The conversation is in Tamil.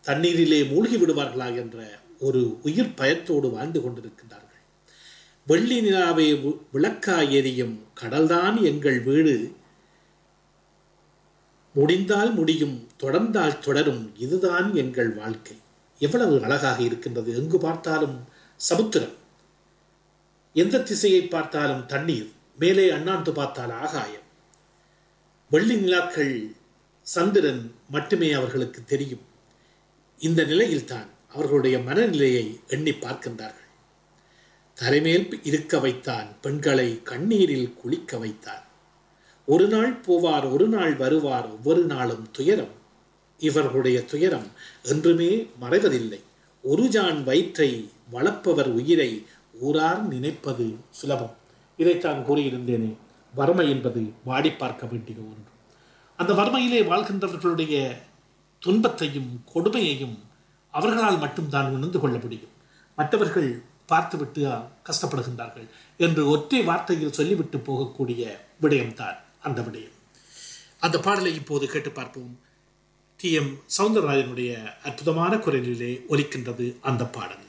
தண்ணீரிலே மூழ்கி விடுவார்களா என்ற ஒரு உயிர் பயத்தோடு வாழ்ந்து கொண்டிருக்கின்றார்கள் வெள்ளி நிலாவை வி- விளக்காய் எரியும் கடல்தான் எங்கள் வீடு முடிந்தால் முடியும் தொடர்ந்தால் தொடரும் இதுதான் எங்கள் வாழ்க்கை எவ்வளவு அழகாக இருக்கின்றது எங்கு பார்த்தாலும் சமுத்திரம் எந்த திசையை பார்த்தாலும் தண்ணீர் மேலே அண்ணாந்து பார்த்தால் ஆகாயம் வெள்ளி நிலாக்கள் சந்திரன் மட்டுமே அவர்களுக்கு தெரியும் இந்த நிலையில்தான் அவர்களுடைய மனநிலையை எண்ணி பார்க்கின்றார்கள் தலைமேல் இருக்க வைத்தான் பெண்களை கண்ணீரில் குளிக்க வைத்தான் ஒரு நாள் போவார் ஒரு நாள் வருவார் ஒவ்வொரு நாளும் துயரம் இவர்களுடைய துயரம் என்றுமே மறைவதில்லை ஒரு ஜான் வயிற்றை வளர்ப்பவர் உயிரை ஊரார் நினைப்பது சுலபம் இதைத்தான் கூறியிருந்தேனே வறுமை என்பது வாடி பார்க்க வேண்டிய ஒன்று அந்த வறுமையிலே வாழ்கின்றவர்களுடைய துன்பத்தையும் கொடுமையையும் அவர்களால் மட்டும்தான் உணர்ந்து கொள்ள முடியும் மற்றவர்கள் பார்த்துவிட்டு கஷ்டப்படுகின்றார்கள் என்று ஒற்றை வார்த்தையில் சொல்லிவிட்டு போகக்கூடிய விடயம்தான் அந்த விடயம் அந்த பாடலை இப்போது கேட்டு பார்ப்போம் டி எம் சவுந்தரராஜனுடைய அற்புதமான குரலிலே ஒலிக்கின்றது அந்த பாடல்